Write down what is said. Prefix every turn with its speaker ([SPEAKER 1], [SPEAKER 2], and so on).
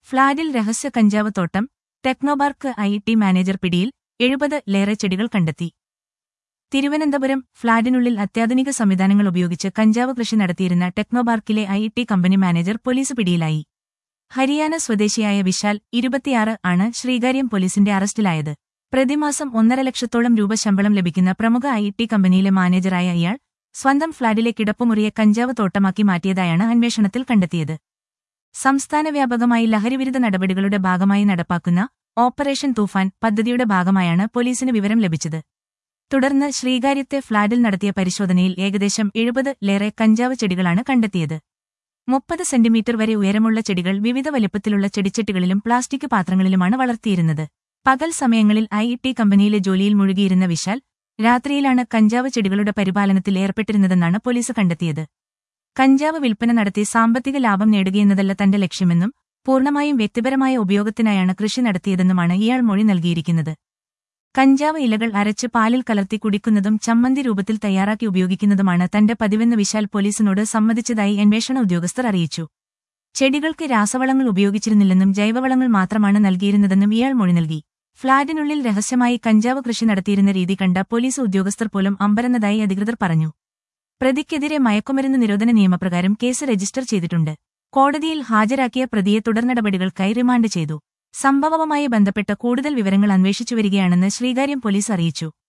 [SPEAKER 1] ഫ്ളാറ്റിൽ രഹസ്യ കഞ്ചാവ് തോട്ടം ടെക്നോപാർക്ക് ഐ ടി മാനേജർ പിടിയിൽ എഴുപത് ലേറെ ചെടികൾ കണ്ടെത്തി തിരുവനന്തപുരം ഫ്ളാറ്റിനുള്ളിൽ അത്യാധുനിക സംവിധാനങ്ങൾ ഉപയോഗിച്ച് കഞ്ചാവ് കൃഷി നടത്തിയിരുന്ന ടെക്നോപാർക്കിലെ I T company manager police പിടിയിലായി ഹരിയാന സ്വദേശിയായ വിശാൽ ഇരുപത്തിയാറ് ആണ് ശ്രീകാര്യം പോലീസിന്റെ അറസ്റ്റിലായത് പ്രതിമാസം ഒന്നര ലക്ഷത്തോളം രൂപ ശമ്പളം ലഭിക്കുന്ന പ്രമുഖ ഐ ടി കമ്പനിയിലെ മാനേജറായ ഇയാൾ സ്വന്തം ഫ്ളാറ്റിലെ കിടപ്പുമുറിയെ കഞ്ചാവ് തോട്ടമാക്കി മാറ്റിയതായാണ് അന്വേഷണത്തിൽ കണ്ടെത്തിയത് സംസ്ഥാന വ്യാപകമായി ലഹരിവിരുദ്ധ നടപടികളുടെ ഭാഗമായി നടപ്പാക്കുന്ന ഓപ്പറേഷൻ തൂഫാൻ പദ്ധതിയുടെ ഭാഗമായാണ് പോലീസിന് വിവരം ലഭിച്ചത് തുടർന്ന് ശ്രീകാര്യത്തെ ഫ്ളാറ്റിൽ നടത്തിയ പരിശോധനയിൽ ഏകദേശം എഴുപത് ലേറെ കഞ്ചാവ് ചെടികളാണ് കണ്ടെത്തിയത് മുപ്പത് സെന്റിമീറ്റർ വരെ ഉയരമുള്ള ചെടികൾ വിവിധ വലിപ്പത്തിലുള്ള ചെടിച്ചട്ടികളിലും പ്ലാസ്റ്റിക് പാത്രങ്ങളിലുമാണ് വളർത്തിയിരുന്നത് പകൽ സമയങ്ങളിൽ ഐ ടി കമ്പനിയിലെ ജോലിയിൽ മുഴുകിയിരുന്ന വിശാൽ രാത്രിയിലാണ് കഞ്ചാവ് ചെടികളുടെ പരിപാലനത്തിൽ ഏർപ്പെട്ടിരുന്നതെന്നാണ് പോലീസ് കണ്ടെത്തിയത് കഞ്ചാവ് വിൽപ്പന നടത്തി സാമ്പത്തിക ലാഭം നേടുകയെന്നതല്ല തന്റെ ലക്ഷ്യമെന്നും പൂർണ്ണമായും വ്യക്തിപരമായ ഉപയോഗത്തിനായാണ് കൃഷി നടത്തിയതെന്നുമാണ് ഇയാൾ മൊഴി നൽകിയിരിക്കുന്നത് കഞ്ചാവ് ഇലകൾ അരച്ച് പാലിൽ കലർത്തി കുടിക്കുന്നതും ചമ്മന്തി രൂപത്തിൽ തയ്യാറാക്കി ഉപയോഗിക്കുന്നതുമാണ് തന്റെ പതിവെന്ന് വിശാൽ പോലീസിനോട് സമ്മതിച്ചതായി അന്വേഷണ ഉദ്യോഗസ്ഥർ അറിയിച്ചു ചെടികൾക്ക് രാസവളങ്ങൾ ഉപയോഗിച്ചിരുന്നില്ലെന്നും ജൈവവളങ്ങൾ മാത്രമാണ് നൽകിയിരുന്നതെന്നും ഇയാൾ മൊഴി നൽകി ഫ്ളാറ്റിനുള്ളിൽ രഹസ്യമായി കഞ്ചാവ് കൃഷി നടത്തിയിരുന്ന രീതി കണ്ട പോലീസ് ഉദ്യോഗസ്ഥർ പോലും അമ്പരന്നതായി അധികൃതർ പറഞ്ഞു പ്രതിക്കെതിരെ മയക്കുമരുന്ന് നിരോധന നിയമപ്രകാരം കേസ് രജിസ്റ്റർ ചെയ്തിട്ടുണ്ട് കോടതിയിൽ ഹാജരാക്കിയ പ്രതിയെ തുടർനടപടികൾക്കായി റിമാൻഡ് ചെയ്തു സംഭവവുമായി ബന്ധപ്പെട്ട കൂടുതൽ വിവരങ്ങൾ അന്വേഷിച്ചുവരികയാണെന്ന് ശ്രീകാര്യം പോലീസ് അറിയിച്ചു